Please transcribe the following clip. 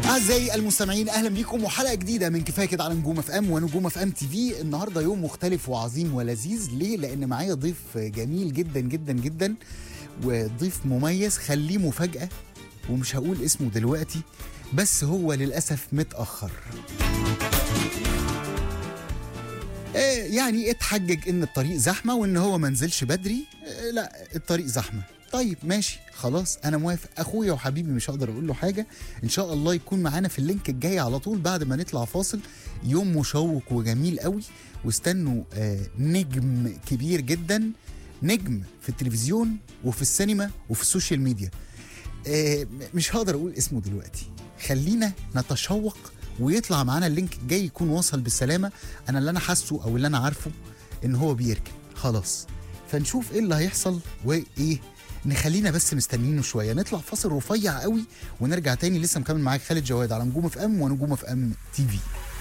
أعزائي المستمعين أهلا بيكم وحلقة جديدة من كفاية كده على نجوم اف ام ونجوم اف ام تي في النهاردة يوم مختلف وعظيم ولذيذ ليه؟ لأن معايا ضيف جميل جدا جدا جدا وضيف مميز خليه مفاجأة ومش هقول اسمه دلوقتي بس هو للأسف متأخر آه، يعني اتحجج ان الطريق زحمه وان هو ما نزلش بدري آه، لا الطريق زحمه طيب ماشي خلاص انا موافق اخويا وحبيبي مش هقدر اقول له حاجه ان شاء الله يكون معانا في اللينك الجاي على طول بعد ما نطلع فاصل يوم مشوق وجميل قوي واستنوا آه نجم كبير جدا نجم في التلفزيون وفي السينما وفي السوشيال ميديا آه، مش هقدر اقول اسمه دلوقتي خلينا نتشوق ويطلع معانا اللينك الجاي يكون وصل بالسلامه انا اللي انا حاسه او اللي انا عارفه ان هو بيركن خلاص فنشوف ايه اللي هيحصل وايه نخلينا بس مستنيينه شويه نطلع فاصل رفيع قوي ونرجع تاني لسه مكمل معاك خالد جواد على نجوم اف ام ونجوم اف ام تي في